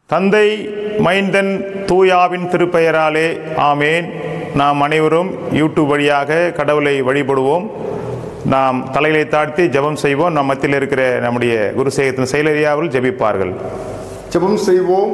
தந்தை மைந்தன் தூயாவின் திருப்பெயராலே ஆமேன் நாம் அனைவரும் யூடியூப் வழியாக கடவுளை வழிபடுவோம் நாம் தலைகளை தாழ்த்தி ஜெபம் செய்வோம் நம் மத்தியில் இருக்கிற நம்முடைய குருசேகத்தின் செயலறியாவில் ஜெபிப்பார்கள் ஜெபம் செய்வோம்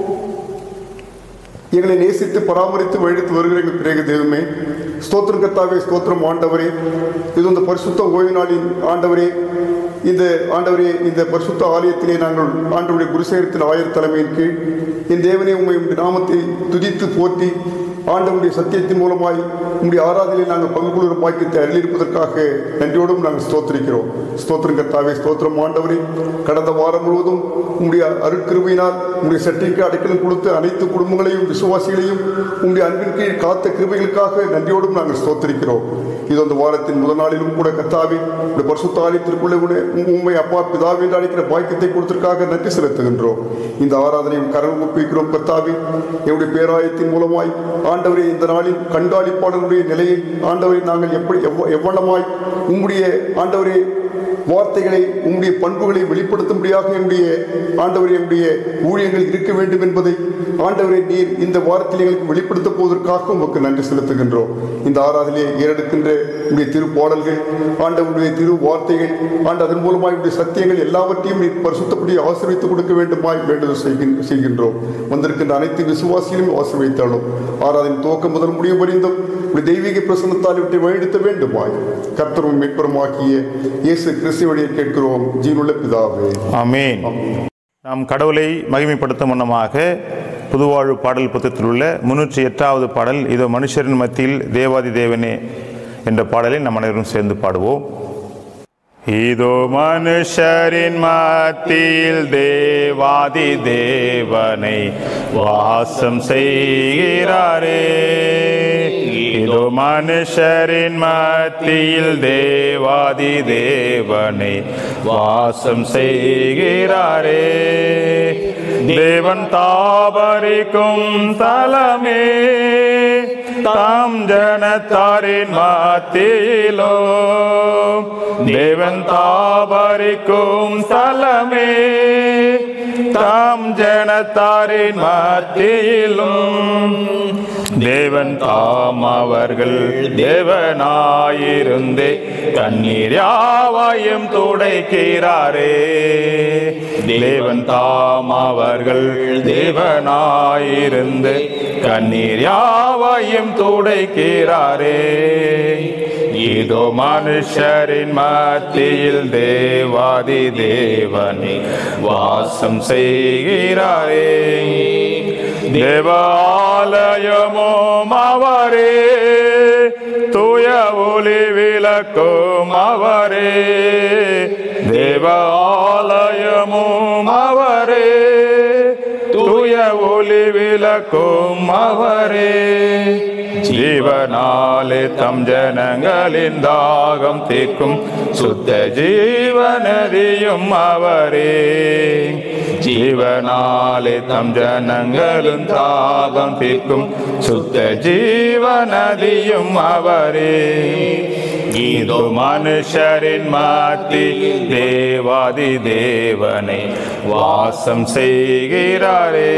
எங்களை நேசித்து பராமரித்து வழித்து வருகிற எங்கள் பிறகு தெய்வமே ஸ்தோத்திரம் கர்த்தாவே ஸ்தோத்திரம் ஆண்டவரே இது இந்த பரிசுத்த ஓய்வு நாளின் ஆண்டவரே இந்த ஆண்டவரே இந்த பரிசுத்த ஆலயத்திலே நாங்கள் ஆண்டவருடைய குருசேகரத்தின் ஆயர் தலைமையின் கீழ் என் தேவனே உண்மை உடைய நாமத்தை துதித்து போற்றி ஆண்டவருடைய சத்தியத்தின் மூலமாய் உங்களுடைய ஆராதனையில் நாங்கள் பங்கு கொள்கிற பாக்கியத்தை அருளியிருப்பதற்காக நன்றியோடும் நாங்கள் ஸ்தோத்திரிக்கிறோம் ஸ்தோத்திரம் கர்த்தாவே ஸ்தோத்திரம் ஆண்டவரே கடந்த வாரம் முழுவதும் உங்களுடைய அருட்கிருபையினால் உங்களுடைய சட்டிக்கு அடைக்கலம் கொடுத்து அனைத்து குடும்பங்களையும் விசுவாசிகளையும் உங்களுடைய அன்பின் கீழ் காத்த கிருபைகளுக்காக நன்றியோடும் நாங்கள் ஸ்தோத்திரிக்கிறோம் இது அந்த வாரத்தின் முதல் நாளிலும் கூட கர்த்தாவே உடைய பரிசுத்த ஆலயத்திற்குள்ளே உன்னை- உண்மை அப்பா பிதாவே என்று அழைக்கிற பாக்கியத்தை கொடுத்ததற்காக நன்றி செலுத்துகின்றோம் இந்த ஆராதனையும் கரம் ஒப்பிக்கிறோம் கர்த்தாவே என்னுடைய பேராயத்தின் மூலமாய் ஆண்டவரே இந்த நாளில் கண்காணிப்பாளருடைய நிலையை ஆண்டவரை நாங்கள் எப்படி எவ்வ- எவ்வளமாய் உம்முடைய ஆண்டவரே வார்த்தைகளை உம்முடைய பண்புகளை வெளிப்படுத்தும்படியாக என்னுடைய ஆண்டவரே என்னுடைய ஊழியங்கள் இருக்க வேண்டும் என்பதை ஆண்டவரை நீர் இந்த வாரத்தில் எங்களுக்கு வெளிப்படுத்த போவதற்காக உமக்கு நன்றி செலுத்துகின்றோம் இந்த ஆராதனையை ஏறெடுக்கின்ற உடைய திருப்பாடல்கள் ஆண்டவருடைய திரு வார்த்தைகள் ஆண்டு அதன் மூலமாய் உடைய சத்தியங்கள் எல்லாவற்றையும் நீர் பரிசுத்தப்படி ஆசீர்வித்து கொடுக்க வேண்டுமாய் வேண்டுதல் செய்கின்- செய்கின்றோம் வந்திருக்கின்ற அனைத்து விசுவாசிகளையும் ஆசீர்வைத்தாலும் ஆராதனை துவக்கம் முதல் முடியும் வரைந்தும் உடைய தெய்வீக பிரசன்னத்தால் இவற்றை வழிநடத்த வேண்டுமாய் கர்த்தரும் மீட்பருமாக்கிய இயேசு கிறிஸ்து வழியை கேட்கிறோம் ஜீனுள்ள பிதாவே ஆமேன் நாம் கடவுளை மகிமைப்படுத்தும் வண்ணமாக புதுவாழ்வு பாடல் புத்தகத்தில் உள்ள முன்னூற்றி எட்டாவது பாடல் இதோ மனுஷரின் மத்தியில் தேவாதி தேவனே என்ற பாடலை நம் அனைவரும் சேர்ந்து பாடுவோம் இதோ மனுஷரின் மத்தியில் தேவாதி தேவனை வாசம் செய்கிறாரே இதோ மனுஷரின் மத்தியில் தேவாதி தேவனை வாசம் செய்கிறாரே தேவன் தாபரிக்கும் தலமே தாம் ஜனத்தாரின் மத்தியிலோ தேவன் தாபரிக்கும் தலமே தாம் ஜனத்தாரின் மத்தியிலும் தேவன் தாம் அவர்கள் தேவனாயிருந்தே கண்ணீர் யாவாயும் துடைக்கிறாரே தேவன் தாம் அவர்கள் தேவனாயிருந்து கண்ணீர் யாவையும் துடைக்கிறாரே இதோ மனுஷரின் மத்தியில் தேவாதி தேவனை வாசம் செய்கிறாரே தேவாலயமும் அவரே தூய ஒளி விளக்கும் அவரே தேவாலயமும் அவரே தூய ஒளி விளக்கும் அவரே ஜீவனாலே தம் ஜனங்களின் தாகம் தீர்க்கும் சுத்த ஜீவநதியும் அவரே ஜீவனாலே தம் ஜனங்களும் தாகம் தீர்க்கும் சுத்த ஜீவநதியும் அவரே இதோ மனுஷரின் மாத்தி தேவாதி தேவனை வாசம் செய்கிறாரே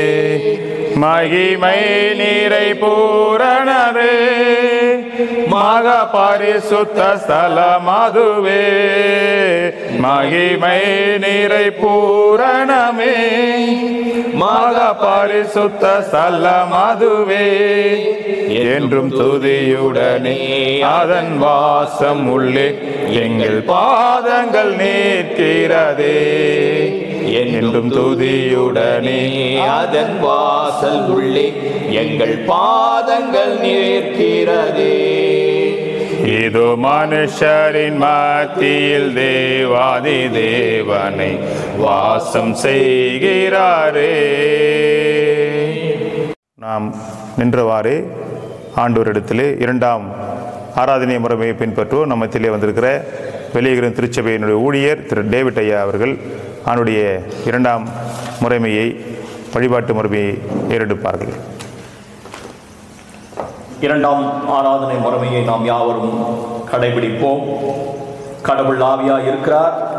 மகிமை நீரை பூரணரே மக பரிசுத்த ஸ்தலம் அதுவே மகிமை நீரை பூரணமே மக பரிசுத்த ஸ்தலம் அதுவே என்றும் துதியுடனே அதன் வாசம் உள்ளே எங்கள் பாதங்கள் நிற்கிறதே என்றும் துதியுடனே அதன் வாசல் உள்ளே எங்கள் பாதங்கள் நிற்கிறதே இது மனுஷரின் மத்தியில் தேவாதி தேவனை வாசம் செய்கிறாரே நாம் நின்றவாறு ஆண்டவரிடத்திலே இரண்டாம் ஆராதனை முறைமையை பின்பற்றுவோம் நம்ம மத்தியிலே வந்திருக்கிற வெளியகிரும் திருச்சபையினுடைய ஊழியர் திரு டேவிட் ஐயா அவர்கள் அவனுடைய இரண்டாம் முறைமையை வழிபாட்டு முறைமையை ஏறெடுப்பார்கள் இரண்டாம் ஆராதனை முறைமையை நாம் யாவரும் கடைபிடிப்போம் கடவுள் ஆவியா இருக்கிறார்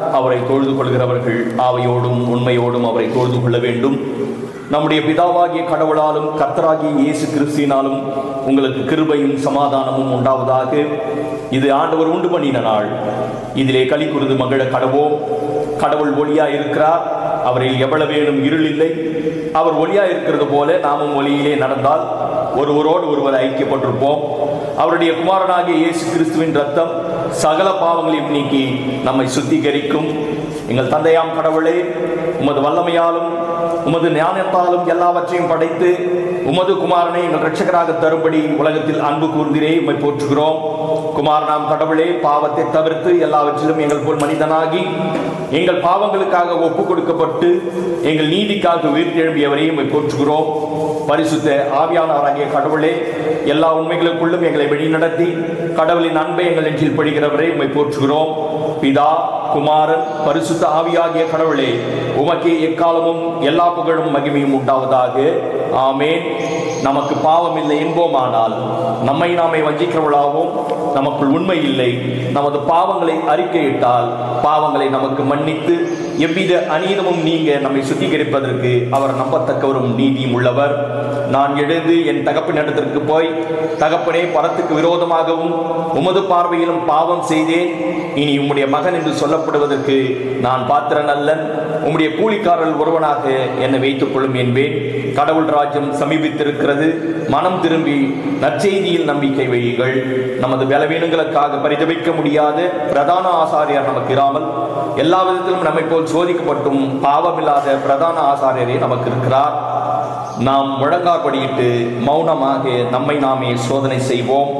அவரை தொழுது கொள்கிறவர்கள் ஆவையோடும் உண்மையோடும் அவரை தொழுது கொள்ள வேண்டும் நம்முடைய பிதாவாகிய கடவுளாலும் கர்த்தராகிய இயேசு கிறிஸ்தினாலும் உங்களுக்கு கிருபையும் சமாதானமும் உண்டாவதாக இது ஆண்டவர் உண்டு பண்ணின நாள் இதிலே களி குருது மகிழ கடவோம் கடவுள் ஒளியா இருக்கிறார் அவரில் எவ்வளவேனும் இருள் இல்லை அவர் ஒளியா இருக்கிறது போல நாமும் ஒளியிலே நடந்தால் ஒருவரோடு ஒருவர் ஐக்கியப்பட்டிருப்போம் அவருடைய குமாரனாகிய இயேசு கிறிஸ்துவின் ரத்தம் சகல பாவங்களையும் நீக்கி நம்மை சுத்திகரிக்கும் எங்கள் தந்தையாம் கடவுளே உமது வல்லமையாலும் உமது ஞானத்தாலும் எல்லாவற்றையும் படைத்து உமது குமாரனை எங்கள் இரட்சகராக தரும்படி உலகத்தில் அன்பு கூர்ந்திரே உம்மை போற்றுகிறோம் குமாரனாம் கடவுளே பாவத்தை தவிர்த்து எல்லாவற்றிலும் எங்கள் போல் மனிதனாகி எங்கள் பாவங்களுக்காக ஒப்பு கொடுக்கப்பட்டு எங்கள் நீதிக்காக உயிர்த்தெழும்பியவரை உம்மை போற்றுகிறோம் பரிசுத்த ஆவியானவராகிய கடவுளே எல்லா உண்மைகளுக்குள்ளும் எங்களை வழிநடத்தி கடவுளின் அன்பை எங்கள் நெஞ்சில் படுகிறவரை உம்மை போற்றுகிறோம் பிதா குமாரன் பரிசுத்த ஆவியாகிய கடவுளே உமக்கே எக்காலமும் எல்லா புகழும் மகிமையும் உண்டாவதாக ஆமேன் நமக்கு பாவம் இல்லை என்போமானால் நம்மை நாமே வஞ்சிக்கிறவளாகவும் நமக்குள் உண்மை இல்லை நமது பாவங்களை அறிக்கையிட்டால் பாவங்களை நமக்கு மன்னித்து எவ்வித அநீதமும் நீங்க நம்மை சுத்திகரிப்பதற்கு அவர் நம்பத்தக்கவரும் நீதியும் உள்ளவர் நான் எழுந்து என் தகப்பினிடத்திற்கு போய் தகப்பனே பரத்துக்கு விரோதமாகவும் உமது பார்வையிலும் பாவம் செய்தேன் இனி உம்முடைய மகன் என்று சொல்லப்படுவதற்கு நான் பாத்திரன் அல்லன் உம்முடைய கூலிக்காரர்கள் ஒருவனாக என்னை வைத்துக் கொள்ளும் என்பேன் கடவுள் ராஜ்யம் சமீபித்திருக்கிறது மனம் திரும்பி நற்செய்தியில் நம்பிக்கை வையுங்கள் நமது பலவீனங்களுக்காக பரிதபிக்க முடியாத பிரதான ஆசாரியர் நமக்கு இராமல் எல்லா விதத்திலும் நம்மை போல் சோதிக்கப்பட்டும் பாவமில்லாத பிரதான ஆசாரியரே நமக்கு இருக்கிறார் நாம் முழங்காற்படியிட்டு மௌனமாக நம்மை நாமே சோதனை செய்வோம்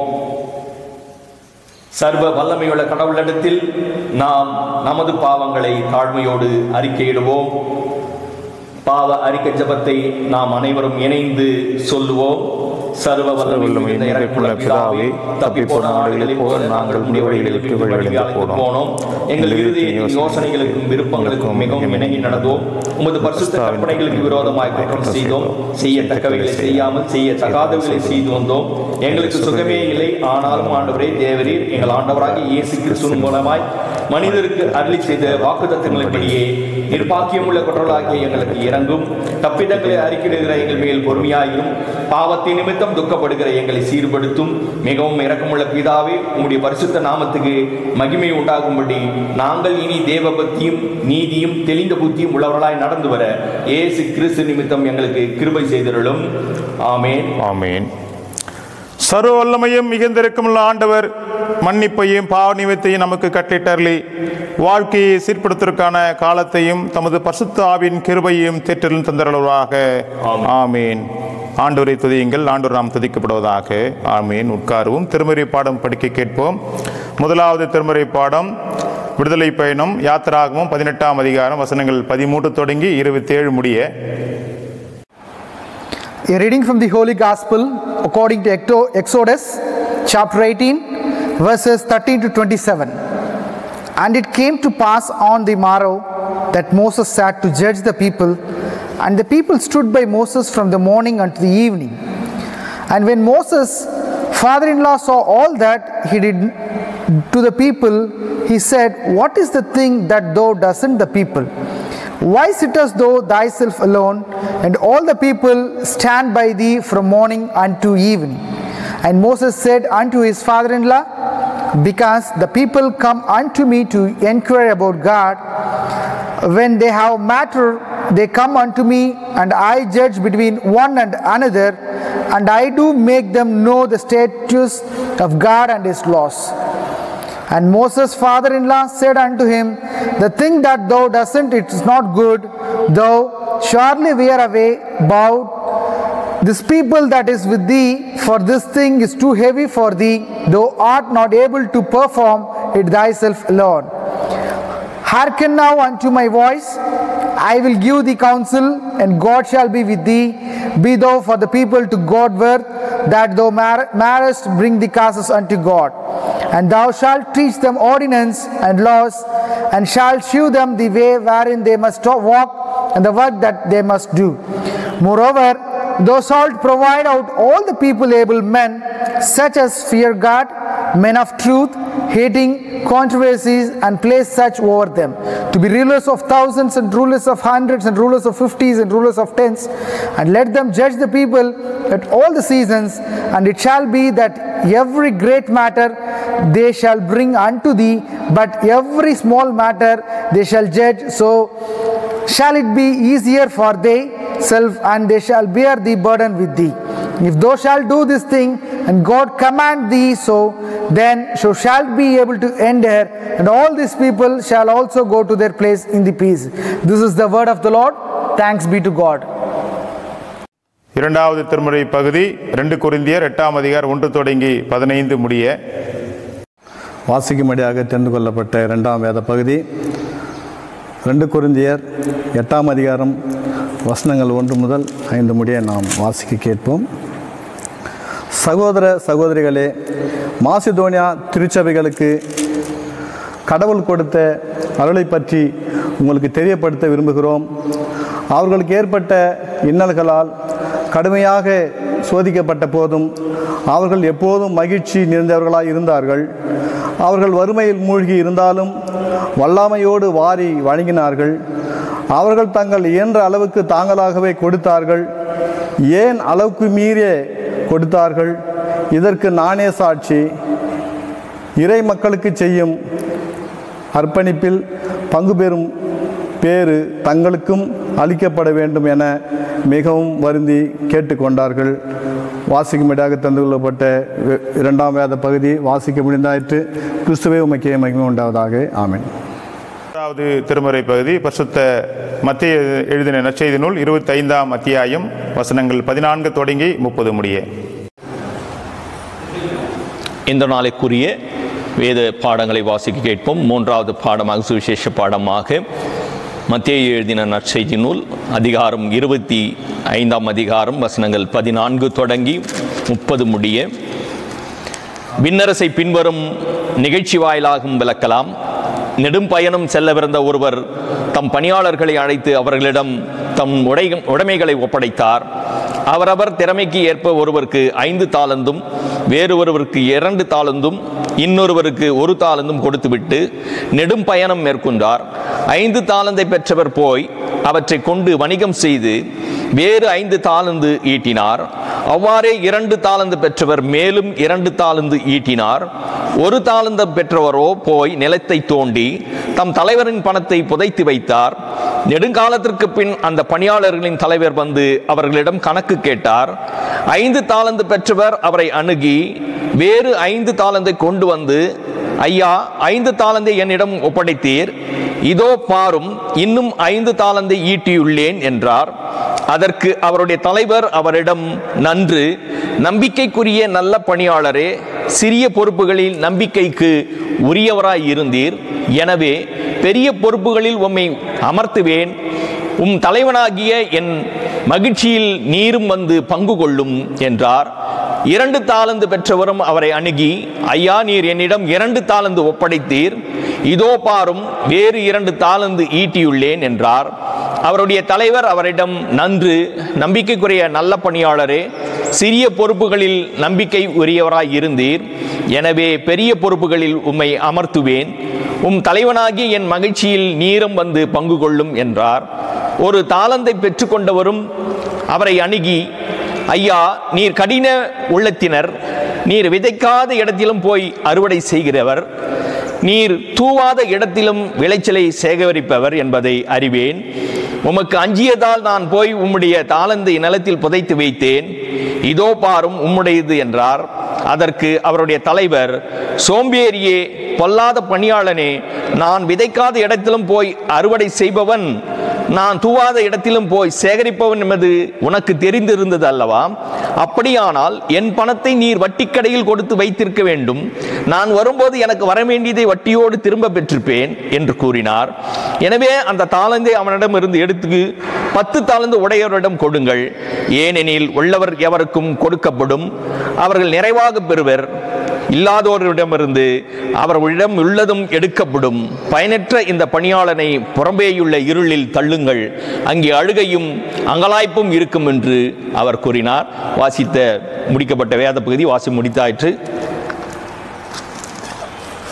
சர்வ வல்லமையுள்ள கடவுளிடத்தில் நாம் நமது பாவங்களை தாழ்மையோடு அறிக்கையிடுவோம் பாவ அறிக்கை ஜபத்தை நாம் அனைவரும் இணைந்து சொல்லுவோம் சர்வ வல்லமை வல்லமை நிறைந்த நிறைப்புள்ள பிதாவே, தப்பிப்போன நாடுகளில் போல் நாங்கள் உம்முடைய வழிகளில் விட்டு வழிவிழந்து போனோம். எங்கள் இருதயத்தின் யோசனைகளுக்கும் விருப்பங்களுக்கும் மிகவும் இணங்கி நடந்தோம் உமது பரிசுத்த கற்பனைகளுக்கு விரோதமாய் குற்றம் செய்தோம் செய்யத்தக்கவைகளை செய்யாமல் செய்ய தகாதவைகளை செய்து வந்தோம் எங்களுக்கு சுகமே இல்லை ஆனாலும் ஆண்டவரே தேவரீர் எங்கள் ஆண்டவராகிய இயேசு கிறிஸ்துவின் மூலமாய் மனிதருக்கு அருளி செய்த வாக்குத்தத்தங்களின்படியே நிர்பாக்கியமுள்ள குற்றலாகிய எங்களுக்கு இறங்கும் தப்பிதங்களை அறிக்கையிடுகிற எங்கள் மேல் பொறுமையாயிரும் பாவத்தின் நிமித்தம் துக்கப்படுகிற எங்களை சீர்படுத்தும் மிகவும் இரக்கமுள்ள பிதாவே உம்முடைய பரிசுத்த நாமத்துக்கு மகிமை உண்டாகும்படி நாங்கள் இனி தேவபக்தியும் நீதியும் தெளிந்த புத்தியும் உள்ளவர்களாய் நடந்து வர இயேசு கிறிஸ்து நிமித்தம் எங்களுக்கு கிருபை செய்திருளும் ஆமேன் ஆமேன் சர்வ வல்லமையும் மிகுந்திருக்குமுள்ள ஆண்டவர் மன்னிப்பையும் பாவ நிமித்தையும் நமக்கு கட்டிட்டருளி வாழ்க்கையை சீர்படுத்துவதற்கான காலத்தையும் தமது பரிசுத்த ஆவின் கிருபையும் தேற்றலும் தந்தருள்வாக ஆமீன் ஆண்டவரை துதியுங்கள் ஆண்டவர் நாம் துதிக்கப்படுவதாக ஆமீன் உட்காருவோம் திருமறை பாடம் படிக்க கேட்போம் முதலாவது திருமறை பாடம் விடுதலை பயணம் யாத்திராகமும் பதினெட்டாம் அதிகாரம் வசனங்கள் பதிமூன்று தொடங்கி இருபத்தேழு முடிய A reading from the Holy Gospel according to Ecto- Exodus chapter 18, verses 13 to 27. And it came to pass on the morrow that Moses sat to judge the people, and the people stood by Moses from the morning unto the evening. And when Moses' father in law saw all that he did to the people, he said, What is the thing that thou doesn't the people? Why sittest thou thyself alone, and all the people stand by thee from morning unto evening? And Moses said unto his father in law, Because the people come unto me to inquire about God, when they have matter, they come unto me, and I judge between one and another, and I do make them know the statutes of God and his laws. And Moses' father in law said unto him, The thing that thou doesn't, it is not good. Thou surely wear away bowed this people that is with thee, for this thing is too heavy for thee. Thou art not able to perform it thyself alone. Hearken now unto my voice. I will give thee counsel, and God shall be with thee. Be thou for the people to God worth, that thou mar- marest bring the causes unto God. And thou shalt teach them ordinance and laws, and shalt shew them the way wherein they must walk, and the work that they must do. Moreover, thou shalt provide out all the people able men, such as fear God, men of truth, hating controversies and place such over them, to be rulers of thousands and rulers of hundreds and rulers of fifties and rulers of tens, and let them judge the people at all the seasons. And it shall be that every great matter they shall bring unto thee, but every small matter they shall judge. So shall it be easier for they self, and they shall bear the burden with thee. If thou shalt do this thing, and God command thee so, then so shalt be able to enter, and all these people shall also go to their place in the peace. This is the word of the Lord. Thanks be to God. இரண்டாவது திருமுறை பகுதி ரெண்டு கொரிந்தியர் எட்டாம் அதிகார் ஒன்று தொடங்கி பதினைந்து முடிய வாசிக்கும்படியாக தெரிந்து கொள்ளப்பட்ட இரண்டாம் வேத பகுதி ரெண்டு குருந்தியர் எட்டாம் அதிகாரம் வசனங்கள் ஒன்று முதல் ஐந்து முடிய நாம் வாசிக்க கேட்போம் சகோதர சகோதரிகளே மாசிதோனியா திருச்சபைகளுக்கு கடவுள் கொடுத்த அருளை பற்றி உங்களுக்கு தெரியப்படுத்த விரும்புகிறோம் அவர்களுக்கு ஏற்பட்ட இன்னல்களால் கடுமையாக சோதிக்கப்பட்ட போதும் அவர்கள் எப்போதும் மகிழ்ச்சி நிறைந்தவர்களாய் இருந்தார்கள் அவர்கள் வறுமையில் மூழ்கி இருந்தாலும் வல்லாமையோடு வாரி வழங்கினார்கள் அவர்கள் தங்கள் இயன்ற அளவுக்கு தாங்களாகவே கொடுத்தார்கள் ஏன் அளவுக்கு மீறிய கொடுத்தார்கள் இதற்கு நானே சாட்சி இறை மக்களுக்கு செய்யும் அர்ப்பணிப்பில் பங்கு பெறும் பேறு தங்களுக்கும் அளிக்கப்பட வேண்டும் என மிகவும் வருந்தி கேட்டுக்கொண்டார்கள் வாசிக்கும்படியாக தந்து கொள்ளப்பட்ட இ- இரண்டாம் வேத பகுதி வாசிக்க முடிந்தாயிற்று கிறிஸ்துவே உமக்கே மகிமை உண்டாவதாக ஆமென் மூன்றாவது திருமுறை பகுதி பரிசுத்த மத்திய எழுதின நற்செய்தி நூல் இருபத்தி ஐந்தாம் அத்தியாயம் வசனங்கள் பதினான்கு தொடங்கி முப்பது முடிய இந்த நாளைக்குரிய வேத பாடங்களை வாசிக்க கேட்போம் மூன்றாவது பாடமாக சுவிசேஷ பாடமாக மத்திய எழுதின நற்செய்தி நூல் அதிகாரம் இருபத்தி ஐந்தாம் அதிகாரம் வசனங்கள் பதினான்கு தொடங்கி முப்பது முடிய விண்ணரசை பின்வரும் நிகழ்ச்சி வாயிலாகவும் விளக்கலாம் நெடும் பயணம் செல்லவிருந்த ஒருவர் தம் பணியாளர்களை அழைத்து அவர்களிடம் தம் உடை உடைமைகளை ஒப்படைத்தார் அவரவர் திறமைக்கு ஏற்ப ஒருவருக்கு ஐந்து தாளந்தும் வேறு ஒருவருக்கு இரண்டு தாளந்தும் இன்னொருவருக்கு ஒரு தாளந்தும் கொடுத்துவிட்டு நெடும் பயணம் மேற்கொண்டார் ஐந்து தாளந்தை பெற்றவர் போய் அவற்றை கொண்டு வணிகம் செய்து வேறு ஐந்து தாளந்து ஈட்டினார் அவ்வாறே இரண்டு தாளந்து பெற்றவர் மேலும் இரண்டு தாளந்து ஈட்டினார் ஒரு தாளந்தம் பெற்றவரோ போய் நிலத்தை தோண்டி தம் தலைவரின் பணத்தை புதைத்து வைத்தார் நெடுங்காலத்திற்கு பின் அந்த பணியாளர்களின் தலைவர் வந்து அவர்களிடம் கணக்கு கேட்டார் ஐந்து தாளந்து பெற்றவர் அவரை அணுகி வேறு ஐந்து தாளந்தை கொண்டு வந்து ஐயா ஐந்து தாளந்தை என்னிடம் ஒப்படைத்தீர் இதோ பாரும் இன்னும் ஐந்து தாளந்தை ஈட்டியுள்ளேன் என்றார் அதற்கு அவருடைய தலைவர் அவரிடம் நன்று நம்பிக்கைக்குரிய நல்ல பணியாளரே சிறிய பொறுப்புகளில் நம்பிக்கைக்கு உரியவராய் இருந்தீர் எனவே பெரிய பொறுப்புகளில் உம்மை அமர்த்துவேன் உம் தலைவனாகிய என் மகிழ்ச்சியில் நீரும் வந்து பங்கு கொள்ளும் என்றார் இரண்டு தாளந்து பெற்றவரும் அவரை அணுகி ஐயா நீர் என்னிடம் இரண்டு தாளந்து ஒப்படைத்தீர் இதோ பாரும் வேறு இரண்டு தாளந்து ஈட்டியுள்ளேன் என்றார் அவருடைய தலைவர் அவரிடம் நன்று நம்பிக்கைக்குரிய நல்ல பணியாளரே சிறிய பொறுப்புகளில் நம்பிக்கை உரியவராய் இருந்தீர் எனவே பெரிய பொறுப்புகளில் உம்மை அமர்த்துவேன் உம் தலைவனாகி என் மகிழ்ச்சியில் நீரம் வந்து பங்கு கொள்ளும் என்றார் ஒரு தாளந்தை பெற்றுக்கொண்டவரும் அவரை அணுகி ஐயா நீர் கடின உள்ளத்தினர் நீர் விதைக்காத இடத்திலும் போய் அறுவடை செய்கிறவர் நீர் தூவாத இடத்திலும் விளைச்சலை சேகரிப்பவர் என்பதை அறிவேன் உமக்கு அஞ்சியதால் நான் போய் உம்முடைய தாளந்தை நிலத்தில் புதைத்து வைத்தேன் இதோ பாரும் உம்முடையது என்றார் அதற்கு அவருடைய தலைவர் சோம்பேறியே பொல்லாத பணியாளனே நான் விதைக்காத இடத்திலும் போய் அறுவடை செய்பவன் நான் தூவாத இடத்திலும் போய் சேகரிப்பவன் என்பது உனக்கு தெரிந்திருந்தது அல்லவா அப்படியானால் என் பணத்தை நீர் வட்டிக்கடையில் கொடுத்து வைத்திருக்க வேண்டும் நான் வரும்போது எனக்கு வர வேண்டியதை வட்டியோடு திரும்ப பெற்றிருப்பேன் என்று கூறினார் எனவே அந்த தாளந்தை அவனிடம் இருந்து எடுத்து பத்து தாளந்து உடையவரிடம் கொடுங்கள் ஏனெனில் உள்ளவர் எவருக்கும் கொடுக்கப்படும் அவர்கள் நிறைவாக பெறுவர் இல்லாதோரிடமிருந்து அவர்களிடம் உள்ளதும் எடுக்கப்படும் பயனற்ற இந்த பணியாளனை புறம்பேயுள்ள இருளில் தள்ளுங்கள் அங்கே அழுகையும் அங்கலாய்ப்பும் இருக்கும் என்று அவர் கூறினார் வாசித்த முடிக்கப்பட்ட வேத பகுதி வாசி முடித்தாயிற்று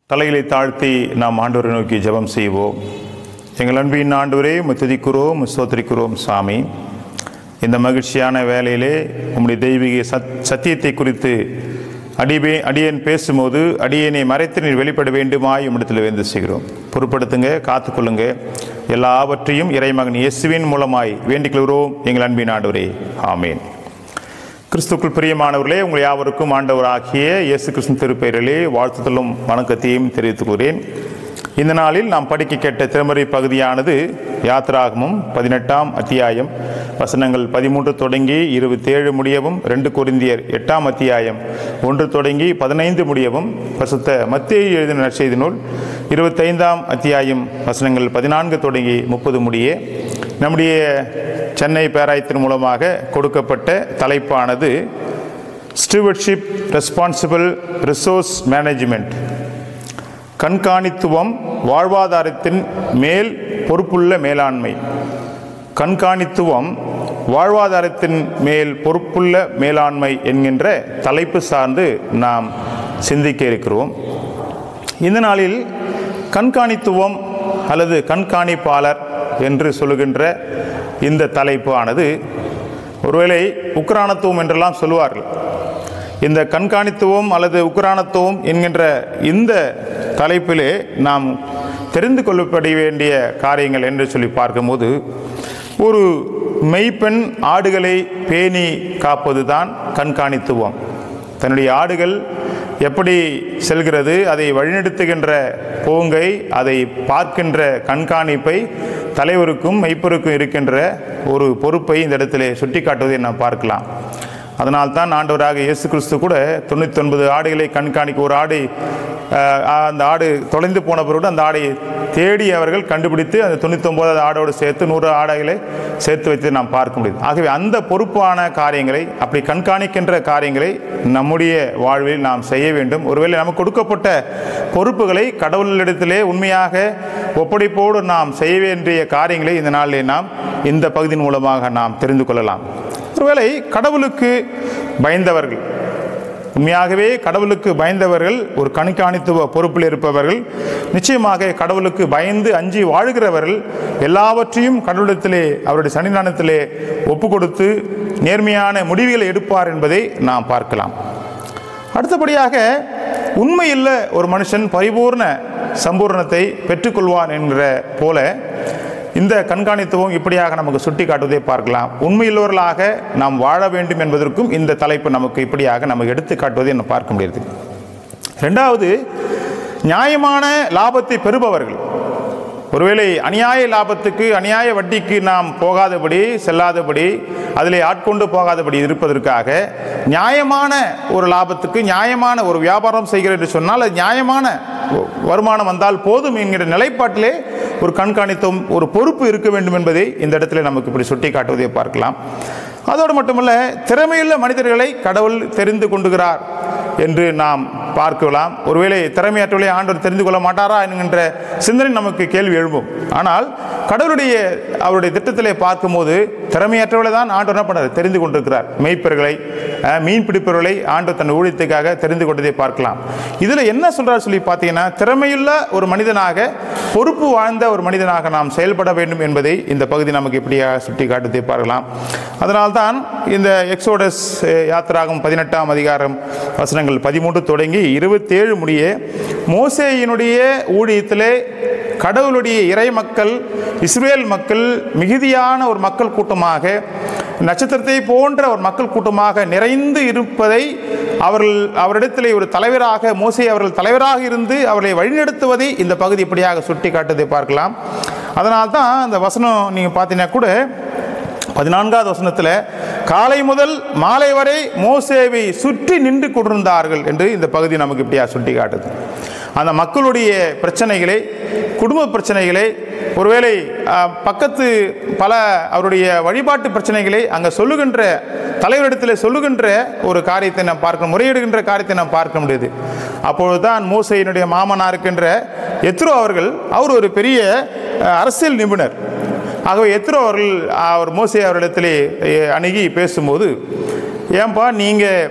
தலைகளை தாழ்த்தி நாம் ஆண்டவரை நோக்கி ஜெபம் செய்வோம் எங்கள் அன்பின் ஆண்டவரே உம்மை துதிக்கிறோம் உம்மை ஸ்தோத்திரிக்கிறோம் சாமி இந்த மகிழ்ச்சியான வேலையிலே உம்முடைய தெய்வீக சத் சத்தியத்தை குறித்து அடிவே அடியேன் பேசும்போது அடியேனை மறைத்து நீர் வெளிப்பட வேண்டுமாய் உம்மிடத்தில் வேந்து செய்கிறோம் பொறுப்படுத்துங்க காத்துக்கொள்ளுங்க எல்லாவற்றையும் இறைமகன் இயேசுவின் மூலமாய் வேண்டிக் கொள்கிறோம் எங்கள் அன்பின் ஆண்டவரே ஆமேன் கிறிஸ்துக்குள் பிரியமானவர்களே உங்கள் யாவருக்கும் ஆண்டவராகிய இயேசு கிறிஸ்து திருப்பெயரிலே வாழ்த்துதலும் வணக்கத்தையும் தெரிவித்துக் கொள்கிறேன் இந்த நாளில் நாம் படிக்க கேட்ட திருமறை பகுதியானது யாத்ராகமும் பதினெட்டாம் அத்தியாயம் வசனங்கள் பதிமூன்று தொடங்கி இருபத்தேழு முடியவும் ரெண்டு கொரிந்தியர் எட்டாம் அத்தியாயம் ஒன்று தொடங்கி பதினைந்து முடியவும் பசுத்த மத்திய எழுதின நற்செய்தி நூல் இருபத்தைந்தாம் அத்தியாயம் வசனங்கள் பதினான்கு தொடங்கி முப்பது முடிய நம்முடைய சென்னை பேராயத்தின் மூலமாக கொடுக்கப்பட்ட தலைப்பானது ஸ்டூவர்ட்ஷிப் ரெஸ்பான்சிபிள் ரிசோர்ஸ் மேனேஜ்மெண்ட் கண்காணித்துவம் வாழ்வாதாரத்தின் மேல் பொறுப்புள்ள மேலாண்மை கண்காணித்துவம் வாழ்வாதாரத்தின் மேல் பொறுப்புள்ள மேலாண்மை என்கின்ற தலைப்பு சார்ந்து நாம் சிந்திக்க இருக்கிறோம் இந்த நாளில் கண்காணித்துவம் அல்லது கண்காணிப்பாளர் என்று சொல்லுகின்ற இந்த தலைப்பு ஆனது ஒருவேளை உக்ரானத்துவம் என்றெல்லாம் சொல்லுவார்கள் இந்த கண்காணித்துவம் அல்லது உக்ரானத்துவம் என்கின்ற இந்த தலைப்பிலே நாம் தெரிந்து கொள்ளப்பட வேண்டிய காரியங்கள் என்று சொல்லி பார்க்கும்போது ஒரு மெய்ப்பெண் ஆடுகளை பேணி காப்பது தான் கண்காணித்துவம் தன்னுடைய ஆடுகள் எப்படி செல்கிறது அதை வழிநடத்துகின்ற போங்கை அதை பார்க்கின்ற கண்காணிப்பை தலைவருக்கும் மெய்ப்பருக்கும் இருக்கின்ற ஒரு பொறுப்பை இந்த இடத்திலே சுட்டி காட்டுவதை நாம் பார்க்கலாம் அதனால்தான் ஆண்டவராக இயேசு கிறிஸ்து கூட தொண்ணூற்றி ஒன்பது ஆடுகளை கண்காணிக்க ஒரு ஆடு அஹ், அந்த ஆடு தொலைந்து போன பிறகு அந்த ஆடை தேடி அவர்கள் கண்டுபிடித்து அந்த தொண்ணூத்தொன்பதாவது ஆடோடு சேர்த்து நூறு ஆடைகளை சேர்த்து வைத்து நாம் பார்க்க முடியுது ஆகவே அந்த பொறுப்பான காரியங்களை அப்படி கண்காணிக்கின்ற காரியங்களை நம்முடைய வாழ்வில் நாம் செய்ய வேண்டும் ஒருவேளை நமக்கு கொடுக்கப்பட்ட பொறுப்புகளை கடவுளிடத்திலே உண்மையாக ஒப்படைப்போடு நாம் செய்ய வேண்டிய காரியங்களை இந்த நாளிலே நாம் இந்த பகுதியின் மூலமாக நாம் தெரிந்து கொள்ளலாம் ஒருவேளை கடவுளுக்கு பயந்தவர்கள் உண்மையாகவே கடவுளுக்கு பயந்தவர்கள் ஒரு கண்காணித்துவ பொறுப்பில் இருப்பவர்கள் நிச்சயமாக கடவுளுக்கு பயந்து அஞ்சி வாழ்கிறவர்கள் எல்லாவற்றையும் கடவுளத்திலே அவருடைய சன்னிதானத்திலே ஒப்பு கொடுத்து நேர்மையான முடிவுகளை எடுப்பார் என்பதை நாம் பார்க்கலாம் அடுத்தபடியாக உண்மையில் ஒரு மனுஷன் பரிபூர்ண சம்பூர்ணத்தை பெற்றுக்கொள்வான் என்கிற போல இந்த கண்காணித்துவம் இப்படியாக நமக்கு சுட்டி காட்டுவதை பார்க்கலாம் உண்மையுள்ளவர்களாக நாம் வாழ வேண்டும் என்பதற்கும் இந்த தலைப்பு நமக்கு இப்படியாக நமக்கு எடுத்து காட்டுவதை நம்ம பார்க்க முடியுது ரெண்டாவது நியாயமான லாபத்தை பெறுபவர்கள் ஒருவேளை அநியாய லாபத்துக்கு அநியாய வட்டிக்கு நாம் போகாதபடி செல்லாதபடி அதிலே ஆட்கொண்டு போகாதபடி இருப்பதற்காக நியாயமான ஒரு லாபத்துக்கு நியாயமான ஒரு வியாபாரம் செய்கிறேன் என்று சொன்னால் அது நியாயமான வருமானம் வந்தால் போதும் என்கிற நிலைப்பாட்டிலே ஒரு கண்காணித்தும் ஒரு பொறுப்பு இருக்க வேண்டும் என்பதை இந்த இடத்துல நமக்கு இப்படி சுட்டி காட்டுவதை பார்க்கலாம் அதோடு மட்டுமல்ல திறமையுள்ள மனிதர்களை கடவுள் தெரிந்து கொண்டுகிறார் என்று நாம் பார்க்கலாம் ஒருவேளை திறமையற்றவர்களை ஆண்டவர் தெரிந்து கொள்ள மாட்டாரா என்கின்ற சிந்தனை நமக்கு கேள்வி எழும்பும் ஆனால் கடவுளுடைய அவருடைய திட்டத்திலே பார்க்கும்போது திறமையற்றவர்களை தான் ஆண்டவர் என்ன பண்ணார் தெரிந்து கொண்டிருக்கிறார் மெய்ப்பர்களை அஹ், மீன் பிடிப்பவர்களை ஆண்டவர் தன் ஊழியத்துக்காக தெரிந்து கொண்டதை பார்க்கலாம் இதில் என்ன சொல்றார் சொல்லி பார்த்தீங்கன்னா திறமையுள்ள ஒரு மனிதனாக பொறுப்பு வாழ்ந்த ஒரு மனிதனாக நாம் செயல்பட வேண்டும் என்பதை இந்த பகுதி நமக்கு இப்படியாக சுட்டி காட்டுவதை பார்க்கலாம் அதனால்தான் இந்த எக்ஸோடஸ் அஹ், யாத்திராகம் பதினெட்டாம் அதிகாரம் வசனங்கள் பதிமூன்று தொடங்கி இருபத்தேழு முடிய மோசேயினுடைய ஊழியத்திலே கடவுளுடைய இறை மக்கள் இஸ்ரேல் மக்கள் மிகுதியான ஒரு மக்கள் கூட்டமாக நட்சத்திரத்தை போன்ற ஒரு மக்கள் கூட்டமாக நிறைந்து இருப்பதை அவர்கள் அவரிடத்திலே ஒரு தலைவராக மோசே அவர்கள் தலைவராக இருந்து அவர்களை வழிநடத்துவதை இந்த பகுதி இப்படியாக சுட்டி காட்டுவதை பார்க்கலாம் அதனால்தான் அந்த வசனம் நீங்கள் பார்த்தீங்கன்னா கூட பதினான்காவது வசனத்தில் காலை முதல் மாலை வரை மோசேவை சுற்றி நின்று கொண்டிருந்தார்கள் என்று இந்த பகுதி நமக்கு இப்படியா சுட்டி காட்டுது அந்த மக்களுடைய பிரச்சனைகளை குடும்ப பிரச்சனைகளை ஒருவேளை அஹ், பக்கத்து பல அவருடைய வழிபாட்டு பிரச்சனைகளை அங்கே சொல்லுகின்ற தலைவரிடத்தில் சொல்லுகின்ற ஒரு காரியத்தை நாம் பார்க்க முறையிடுகின்ற காரியத்தை நாம் பார்க்க முடியுது அப்பொழுதுதான் மோசையினுடைய மாமனா இருக்கின்ற எத்ரோ அவர்கள் அவர் ஒரு பெரிய அஹ், அரசியல் நிபுணர் ஆகவே எத்ரோ அவர்கள் அவர் மோசே அவரிடத்திலே அஹ், அணுகி பேசும்போது ஏன்பா நீங்கள்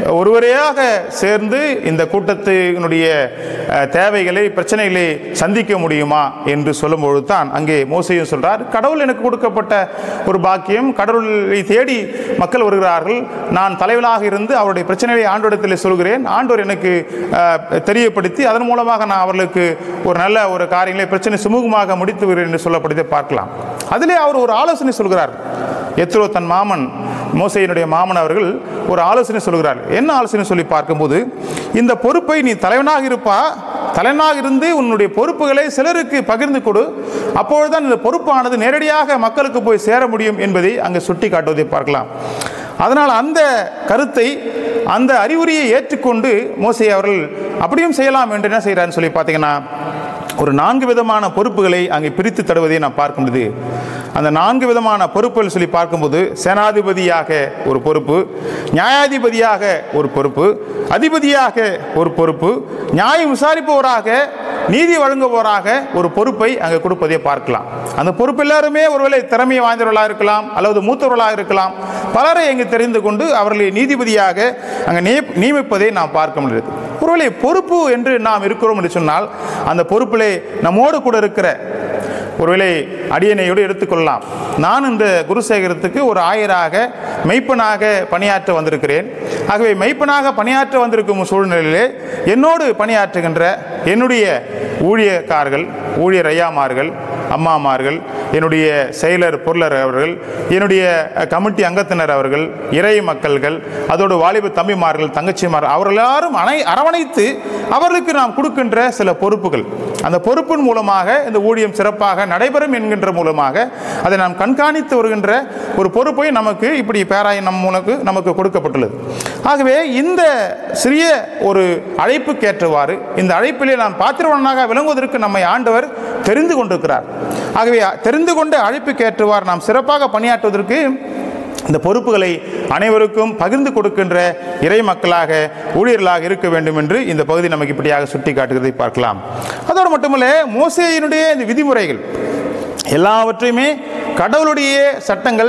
ஒருவரையாக சேர்ந்து இந்த கூட்டத்தினுடைய அஹ், தேவைகளை பிரச்சனைகளை சந்திக்க முடியுமா என்று சொல்லும்பொழுது தான் அங்கே மோசையும் சொல்றார் கடவுள் எனக்கு கொடுக்கப்பட்ட ஒரு பாக்கியம் கடவுளை தேடி மக்கள் வருகிறார்கள் நான் தலைவனாக இருந்து அவருடைய பிரச்சனைகளை ஆண்டோடத்தில் சொல்கிறேன் ஆண்டவர் எனக்கு அஹ், தெரியப்படுத்தி அதன் மூலமாக நான் அவர்களுக்கு ஒரு நல்ல ஒரு காரியங்களை பிரச்சனை சுமூகமாக முடித்து வருகிறேன் என்று சொல்லப்படுவதை பார்க்கலாம் அதிலே அவர் ஒரு ஆலோசனை சொல்கிறார் எத்ரோ தன் மாமன் மோசையினுடைய மாமன் அவர்கள் ஒரு ஆலோசனை சொல்கிறார் என்ன ஆலோசனை சொல்லி பார்க்கும்போது இந்த பொறுப்பை நீ தலைவனாக இருப்பா தலைவனாக இருந்து உன்னுடைய பொறுப்புகளை சிலருக்கு பகிர்ந்து கொடு அப்பொழுதுதான் இந்த பொறுப்பானது நேரடியாக மக்களுக்கு போய் சேர முடியும் என்பதை அங்கே சுட்டி காட்டுவதை பார்க்கலாம் அதனால் அந்த கருத்தை அந்த அறிவுரையை ஏற்றுக்கொண்டு மோசே அவர்கள் அப்படியும் செய்யலாம் என்று என்ன செய்கிறான்னு சொல்லி பார்த்தீங்கன்னா ஒரு நான்கு விதமான பொறுப்புகளை அங்கே பிரித்து தருவதை நாம் பார்க்க முடியுது அந்த நான்கு விதமான பொறுப்புகள் சொல்லி பார்க்கும்போது சேனாதிபதியாக ஒரு பொறுப்பு நியாயாதிபதியாக ஒரு பொறுப்பு அதிபதியாக ஒரு பொறுப்பு நியாயம் விசாரிப்பவராக நீதி வழங்குபவராக ஒரு பொறுப்பை அங்கே கொடுப்பதை பார்க்கலாம் அந்த பொறுப்பு எல்லாருமே ஒருவேளை திறமை வாய்ந்தவர்களாக இருக்கலாம் அல்லது மூத்தவர்களாக இருக்கலாம் பலரை அங்கு தெரிந்து கொண்டு அவர்களை நீதிபதியாக அங்கே நிய- நியமிப்பதை நாம் பார்க்க முடியுது ஒருவேளை பொறுப்பு என்று நாம் இருக்கிறோம் என்று சொன்னால் அந்த பொறுப்பிலே நம்மோடு கூட இருக்கிற ஒருவேளை அடியனையோடு எடுத்துக்கொள்ளலாம் நான் இந்த குருசேகரத்துக்கு ஒரு ஆயராக மெய்ப்பனாக பணியாற்ற வந்திருக்கிறேன் ஆகவே மெய்ப்பனாக பணியாற்ற வந்திருக்கும் சூழ்நிலையிலே என்னோடு பணியாற்றுகின்ற என்னுடைய ஊழியக்காரர்கள் ஊழியர் ஐயாமார்கள் அம்மாமார்கள் என்னுடைய செயலர் பொருளர் அவர்கள் என்னுடைய அஹ், கமிட்டி அங்கத்தினர் அவர்கள் இறை மக்கள்கள் அதோடு வாலிப தம்பிமார்கள் தங்கச்சிமார் அவர்கள் எல்லாரும் அனை அரவணைத்து அவர்களுக்கு நாம் கொடுக்கின்ற சில பொறுப்புகள் அந்த பொறுப்பின் மூலமாக இந்த ஊழியம் சிறப்பாக நடைபெறும் என்கின்ற மூலமாக அதை நாம் கண்காணித்து வருகின்ற ஒரு பொறுப்பை நமக்கு இப்படி பேராயம் நம் மூலக்கு நமக்கு கொடுக்கப்பட்டுள்ளது ஆகவே இந்த சிறிய ஒரு அழைப்புக்கேற்றவாறு இந்த அழைப்பிலே நாம் பாத்திரவனாக விளங்குவதற்கு நம்மை ஆண்டவர் தெரிந்து கொண்டிருக்கிறார் ஆகவே தெரிந்து கொண்ட அழைப்புக்கேற்றவாறு நாம் சிறப்பாக பணியாற்றுவதற்கு இந்த பொறுப்புகளை அனைவருக்கும் பகிர்ந்து கொடுக்கின்ற இறை மக்களாக ஊழியர்களாக இருக்க வேண்டும் என்று இந்த பகுதி நமக்கு இப்படியாக சுட்டி காட்டுகிறதை பார்க்கலாம் அதோடு மட்டுமல்ல மோசேயினுடைய இந்த விதிமுறைகள் எல்லாவற்றையுமே கடவுளுடைய சட்டங்கள்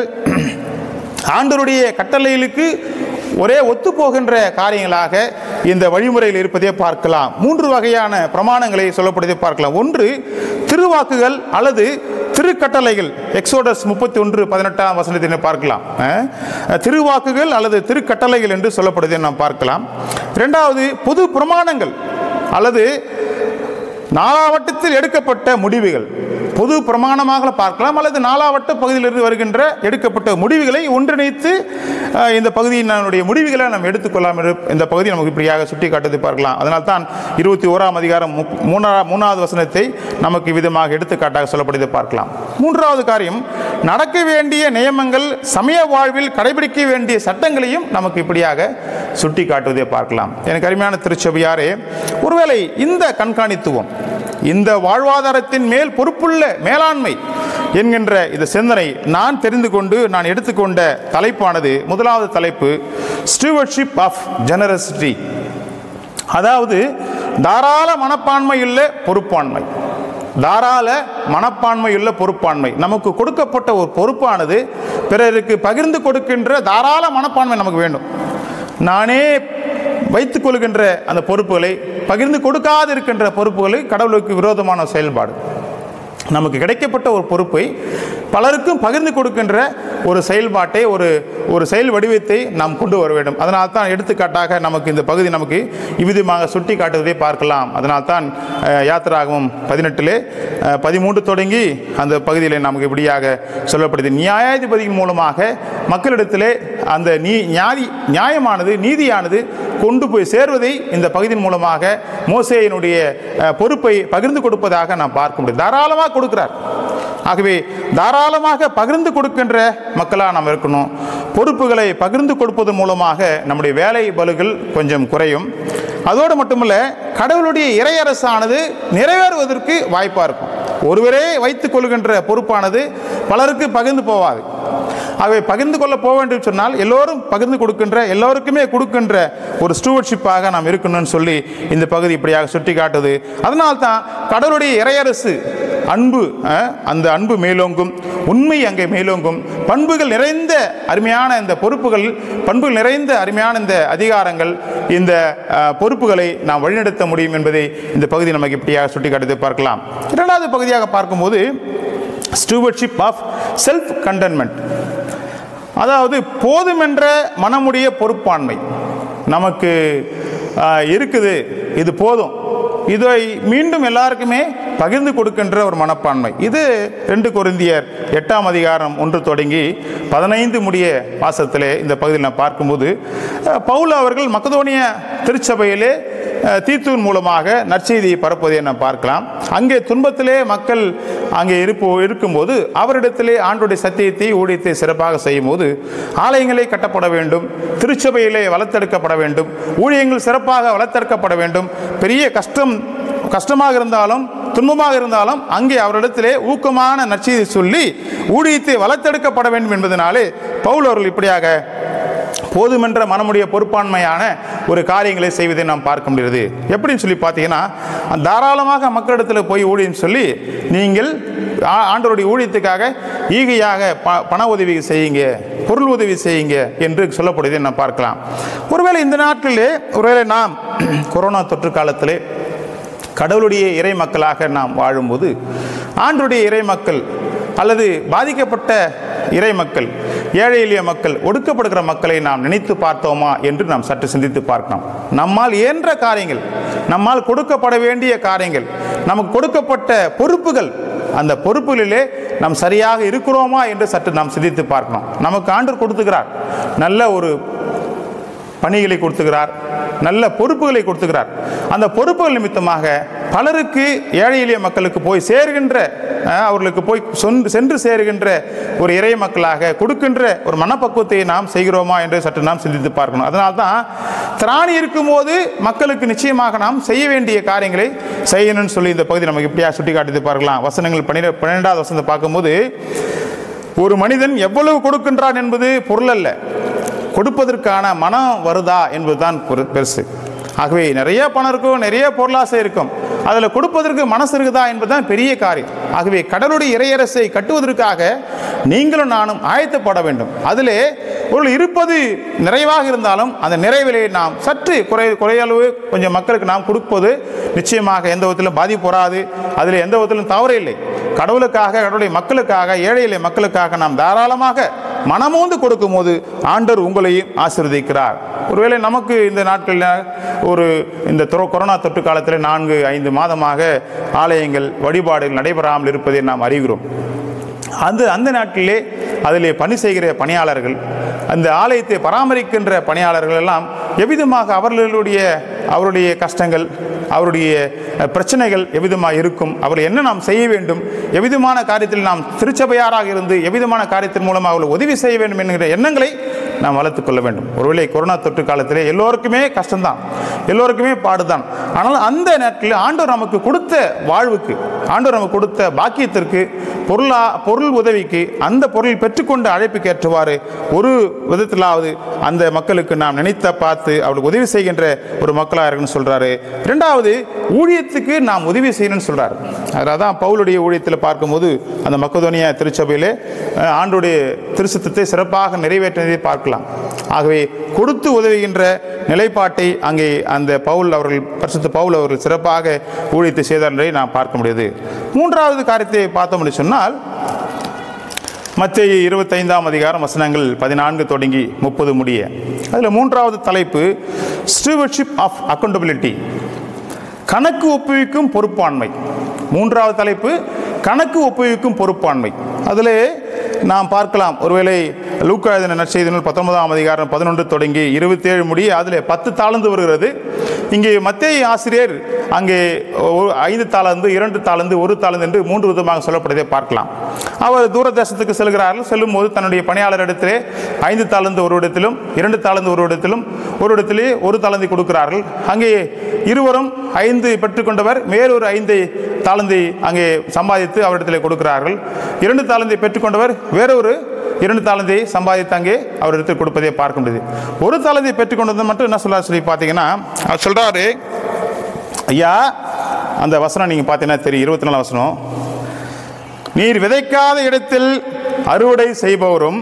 ஆண்டவருடைய கட்டளைகளுக்கு ஒரே ஒத்துப்போகின்ற காரியங்களாக இந்த வழிமுறையில் இருப்பதை பார்க்கலாம் மூன்று வகையான பிரமாணங்களை சொல்லப்படுவதை பார்க்கலாம் ஒன்று திருவாக்குகள் அல்லது திருக்கட்டளைகள் எக்ஸோடஸ் முப்பத்தி ஒன்று பதினெட்டாம் வசனத்தினை பார்க்கலாம் அஹ், திருவாக்குகள் அல்லது திருக்கட்டளைகள் என்று சொல்லப்படுவதை நாம் பார்க்கலாம் இரண்டாவது பொது பிரமாணங்கள் அல்லது நாலாவட்டத்தில் எடுக்கப்பட்ட முடிவுகள் பொது பிரமாணமாக பார்க்கலாம் அல்லது நாலாவட்ட பகுதியிலிருந்து வருகின்ற எடுக்கப்பட்ட முடிவுகளை ஒன்றிணைத்து அஹ், இந்த பகுதியினுடைய முடிவுகளை நாம் எடுத்துக்கொள்ளாமல் இரு- இந்த பகுதி நமக்கு இப்படியாக சுட்டி காட்டுவதை பார்க்கலாம் அதனால் தான் இருபத்தி ஓராம் அதிகாரம் முப்- மூணா மூணாவது வசனத்தை நமக்கு விதமாக எடுத்துக்காட்டாக சொல்லப்படுவதை பார்க்கலாம் மூன்றாவது காரியம் நடக்க வேண்டிய நியமங்கள் சமய வாழ்வில் கடைபிடிக்க வேண்டிய சட்டங்களையும் நமக்கு இப்படியாக சுட்டி காட்டுவதை பார்க்கலாம் எனக்கு அருமையான திருச்சபையாரே ஒருவேளை இந்த கண்காணித்துவம் இந்த வாழ்வாதாரத்தின் மேல் பொறுப்புள்ள மேலாண்மை என்கின்ற இந்த சிந்தனை நான் தெரிந்து கொண்டு நான் எடுத்துக்கொண்ட தலைப்பானது முதலாவது தலைப்பு ஸ்டீவர்ஷிப் ஆஃப் ஜெனரசிட்டி அதாவது தாராள மனப்பான்மையுள்ள பொறுப்பாண்மை தாராள மனப்பான்மையுள்ள பொறுப்பாண்மை நமக்கு கொடுக்கப்பட்ட ஒரு பொறுப்பானது பிறருக்கு பகிர்ந்து கொடுக்கின்ற தாராள மனப்பான்மை நமக்கு வேண்டும் நானே வைத்துக் கொள்கின்ற அந்த பொறுப்புகளை பகிர்ந்து கொடுக்காது இருக்கின்ற பொறுப்புகளை கடவுளுக்கு விரோதமான செயல்பாடு நமக்கு கிடைக்கப்பட்ட ஒரு பொறுப்பை பலருக்கும் பகிர்ந்து கொடுக்கின்ற ஒரு செயல்பாட்டை ஒரு ஒரு செயல் வடிவத்தை நாம் கொண்டு வர வேண்டும் அதனால் தான் எடுத்துக்காட்டாக நமக்கு இந்த பகுதி நமக்கு இவ்விதமாக சுட்டி காட்டுவதை பார்க்கலாம் அதனால் தான் அஹ், யாத்திராகமம் பதினெட்டிலே அஹ், பதிமூன்று தொடங்கி அந்த பகுதியில் நமக்கு இப்படியாக சொல்லப்படுது நியாயாதிபதியின் மூலமாக மக்களிடத்திலே அந்த நீ நியாதி நியாயமானது நீதியானது கொண்டு போய் சேர்வதை இந்த பகுதியின் மூலமாக மோசேயினுடைய அஹ், பொறுப்பை பகிர்ந்து கொடுப்பதாக நாம் பார்க்க முடியும் தாராளமாக கொடுக்கிறார் ஆகவே தாராளமாக பகிர்ந்து கொடுக்கின்ற மக்களாக நாம் இருக்கணும் பொறுப்புகளை பகிர்ந்து கொடுப்பது மூலமாக நம்முடைய வேலை பலுகள் கொஞ்சம் குறையும் அதோடு மட்டுமல்ல கடவுளுடைய இறையரசானது நிறைவேறுவதற்கு வாய்ப்பாக இருக்கும் ஒருவரே வைத்துக் கொள்கின்ற பொறுப்பானது பலருக்கு பகிர்ந்து போவாது ஆகவே பகிர்ந்து கொள்ள போக வேண்டும் சொன்னால் எல்லோரும் பகிர்ந்து கொடுக்கின்ற எல்லோருக்குமே கொடுக்கின்ற ஒரு ஸ்டூவர்ஷிப்பாக நாம் இருக்கணும்னு சொல்லி இந்த பகுதி இப்படியாக சுட்டி காட்டுது அதனால்தான் கடவுளுடைய இறையரசு அன்பு அஹ், அந்த அன்பு மேலோங்கும் உண்மை அங்கே மேலோங்கும் பண்புகள் நிறைந்த அருமையான இந்த பொறுப்புகள் பண்புகள் நிறைந்த அருமையான இந்த அதிகாரங்கள் இந்த அஹ், பொறுப்புகளை நாம் வழிநடத்த முடியும் என்பதை இந்த பகுதி நமக்கு இப்படியாக சுட்டிக்காட்டுவதை பார்க்கலாம் இரண்டாவது பகுதியாக பார்க்கும்போது ஸ்டூவர்ஷிப் ஆஃப் செல்ஃப் கண்டென்மெண்ட் அதாவது போதுமென்ற மனமுடைய பொறுப்பாண்மை நமக்கு ஆஹ், இருக்குது இது போதும் இதை மீண்டும் எல்லாருக்குமே பகிர்ந்து கொடுக்கின்ற ஒரு மனப்பான்மை இது ரெண்டு கொரிந்தியர் எட்டாம் அதிகாரம் ஒன்று தொடங்கி பதினைந்து முடிய வாசத்திலே இந்த பகுதியில் நான் பார்க்கும்போது அஹ், பவுல் அவர்கள் மக்கதோனிய திருச்சபையிலே அஹ், தீத்துவின் மூலமாக நற்செய்தியை பரப்புவதை நாம் பார்க்கலாம் அங்கே துன்பத்திலே மக்கள் அங்கே இருப்போ இருக்கும்போது அவரிடத்திலே ஆண்டுடைய சத்தியத்தை ஊழியத்தை சிறப்பாக செய்யும்போது ஆலயங்களே கட்டப்பட வேண்டும் திருச்சபையிலே வளர்த்தெடுக்கப்பட வேண்டும் ஊழியங்கள் சிறப்பாக வளர்த்தெடுக்கப்பட வேண்டும் பெரிய கஷ்டம் கஷ்டமாக இருந்தாலும் துன்பமாக இருந்தாலும் அங்கே அவரிடத்திலே ஊக்கமான நற்செய்தி சொல்லி ஊழியத்தை வளர்த்தெடுக்கப்பட வேண்டும் என்பதனாலே பவுல் அவர்கள் இப்படியாக போதுமென்ற மனமுடைய பொறுப்பாண்மையான ஒரு காரியங்களை செய்வதை நாம் பார்க்க முடிகிறது எப்படின்னு சொல்லி பார்த்தீங்கன்னா தாராளமாக மக்களிடத்தில் போய் ஊழியம் சொல்லி நீங்கள் ஆ- ஆண்டவருடைய ஊழியத்துக்காக ஈகையாக ப பண உதவி செய்யுங்க பொருள் உதவி செய்யுங்க என்று சொல்லப்படுவதை நாம் பார்க்கலாம் ஒருவேளை இந்த நாட்களிலே ஒருவேளை நாம் கொரோனா தொற்று காலத்திலே கடவுளுடைய இறை மக்களாக நாம் வாழும்போது ஆண்டுடைய இறை மக்கள் அல்லது பாதிக்கப்பட்ட இறை மக்கள் ஏழை எளிய மக்கள் ஒடுக்கப்படுகிற மக்களை நாம் நினைத்து பார்த்தோமா என்று நாம் சற்று சிந்தித்து பார்க்கலாம் நம்மால் இயன்ற காரியங்கள் நம்மால் கொடுக்கப்பட வேண்டிய காரியங்கள் நமக்கு கொடுக்கப்பட்ட பொறுப்புகள் அந்த பொறுப்புகளிலே நாம் சரியாக இருக்கிறோமா என்று சற்று நாம் சிந்தித்து பார்க்கணும் நமக்கு ஆண்டு கொடுத்துக்கிறார் நல்ல ஒரு பணிகளை கொடுத்துக்கிறார் நல்ல பொறுப்புகளை கொடுத்துக்கிறார் அந்த பொறுப்புகள் நிமித்தமாக பலருக்கு ஏழை எளிய மக்களுக்கு போய் சேர்கின்ற அஹ், அவர்களுக்கு போய் சொன்று சென்று சேருகின்ற ஒரு இறை மக்களாக கொடுக்கின்ற ஒரு மனப்பக்குவத்தை நாம் செய்கிறோமா என்று சற்று நாம் சிந்தித்து பார்க்கணும் அதனால தான் திராணி இருக்கும்போது மக்களுக்கு நிச்சயமாக நாம் செய்ய வேண்டிய காரியங்களை செய்யணும்னு சொல்லி இந்த பகுதி நமக்கு இப்படியா சுட்டி காட்டி பார்க்கலாம் வசனங்கள் பன்னிரெ பன்னிரெண்டாவது வசனத்தை பார்க்கும்போது ஒரு மனிதன் எவ்வளவு கொடுக்கின்றான் என்பது பொருள் அல்ல கொடுப்பதற்கான மனம் வருதா என்பதுதான் பெரு- பெருசு ஆகவே நிறைய பணம் இருக்கும் நிறைய பொருளாசை இருக்கும் அதில் கொடுப்பதற்கு மனசு இருக்குதா என்பதுதான் பெரிய காரியம் ஆகவே கடவுளுடைய இறையரசை கட்டுவதற்காக நீங்களும் நானும் ஆயத்தப்பட வேண்டும் அதிலே ஒரு இருப்பது நிறைவாக இருந்தாலும் அந்த நிறைவிலே நாம் சற்று குறை குறையளவு கொஞ்சம் மக்களுக்கு நாம் கொடுப்பது நிச்சயமாக எந்த விதத்திலும் பாதிப்பு வராது அதில் எந்த விதத்திலும் தவறு இல்லை கடவுளுக்காக கடவுளுடைய மக்களுக்காக ஏழை எளிய மக்களுக்காக நாம் தாராளமாக மனமோந்து கொடுக்கும்போது ஆண்டவர் உங்களையும் ஆசீர்வதிக்கிறார் ஒருவேளை நமக்கு இந்த நாட்களில் ஒரு இந்த தொ- கொரோனா தொற்று காலத்தில் நான்கு ஐந்து மாதமாக ஆலயங்கள் வழிபாடுகள் நடைபெறாமல் இருப்பதை நாம் அறிகிறோம் அந்த அந்த நாட்டிலே அதிலே பணி செய்கிற பணியாளர்கள் அந்த ஆலயத்தை பராமரிக்கின்ற பணியாளர்கள் எல்லாம் எவ்விதமாக அவர்களுடைய அவருடைய கஷ்டங்கள் அவருடைய அஹ், பிரச்சனைகள் எவ்விதமாக இருக்கும் அவர்கள் என்ன நாம் செய்ய வேண்டும் எவ்விதமான காரியத்தில் நாம் திருச்சபையாராக இருந்து எவ்விதமான காரியத்தின் மூலம் அவர்கள் உதவி செய்ய வேண்டும் என்கிற எண்ணங்களை நாம் வளர்த்துக் கொள்ள வேண்டும் ஒருவேளை கொரோனா தொற்று காலத்திலே எல்லோருக்குமே கஷ்டம்தான் எல்லோருக்குமே பாடுதான் ஆனால் அந்த நேரத்தில் ஆண்டவர் நமக்கு கொடுத்த வாழ்வுக்கு ஆண்டவர் நமக்கு கொடுத்த பாக்கியத்திற்கு பொருளா பொருள் உதவிக்கு அந்த பொருள் பெற்றுக்கொண்ட அழைப்புக்கு ஏற்றவாறு ஒரு விதத்திலாவது அந்த மக்களுக்கு நாம் நினைத்த பார்த்து அவளுக்கு உதவி செய்கின்ற ஒரு மக்களாக இருக்குன்னு சொல்றாரு இரண்டாவது ஊழியத்துக்கு நாம் உதவி செய்யணும்னு சொல்றாரு அதான் பவுலுடைய ஊழியத்தில் பார்க்கும்போது அந்த மக்கதோனியா திருச்சபையிலே அஹ், ஆண்டுடைய திருச்சத்தத்தை சிறப்பாக நிறைவேற்றினதை பார்க்கலாம் ஆகவே கொடுத்து உதவுகின்ற நிலைப்பாட்டை அங்கே அந்த பவுல் அவர்கள் பரிசுத்த பவுல் அவர்கள் சிறப்பாக ஊழியத்தை செய்தார் என்பதை நாம் பார்க்க முடியுது மூன்றாவது காரியத்தை பார்த்தோம்னு சொன்னால் மத்திய இருபத்தைந்தாம் அதிகாரம் வசனங்கள் பதினான்கு தொடங்கி முப்பது முடிய அதில் மூன்றாவது தலைப்பு ஸ்டீவர்ஷிப் ஆஃப் அக்கௌண்டபிலிட்டி கணக்கு ஒப்புவிக்கும் பொறுப்பாண்மை மூன்றாவது தலைப்பு கணக்கு ஒப்புவிக்கும் பொறுப்பாண்மை அதிலே நாம் பார்க்கலாம் ஒருவேளை லூக்கா எழுதின நற்செய்தி நூல் பத்தொன்பதாம் அதிகாரம் பதினொன்று தொடங்கி இருபத்தேழு முடிய அதில் பத்து தாளந்து வருகிறது இங்கே மத்திய ஆசிரியர் அங்கே ஒரு ஐந்து தாளந்து இரண்டு தாளந்து ஒரு தாளந்து என்று மூன்று விதமாக சொல்லப்படுவதை பார்க்கலாம் அவர் தூரதேசத்துக்கு செல்கிறார்கள் செல்லும் போது தன்னுடைய பணியாளரிடத்திலே ஐந்து தாளந்து ஒரு இடத்திலும் இரண்டு தாளந்து ஒரு இடத்திலும் ஒரு இடத்திலே ஒரு தாளந்தை கொடுக்கிறார்கள் அங்கே இருவரும் ஐந்து பெற்றுக்கொண்டவர் மேலொரு ஐந்தை தாளந்தை அங்கே சம்பாதித்து அவரிடத்திலே கொடுக்கிறார்கள் இரண்டு தாளந்தை பெற்றுக்கொண்டவர் வேறொரு இரண்டு தாளந்தை சம்பாதித்து அங்கே அவரிடத்தில் கொடுப்பதை பார்க்க முடியுது ஒரு தாளந்தை பெற்றுக்கொண்டது மட்டும் என்ன சொல்றாரு சொல்லி பார்த்தீங்கன்னா அவர் சொல்றாரு ஐயா அந்த வசனம் நீங்கள் பார்த்தீங்கன்னா தெரியும் இருபத்தி நாலு வசனம் நீர் விதைக்காத இடத்தில் அறுவடை செய்பவரும்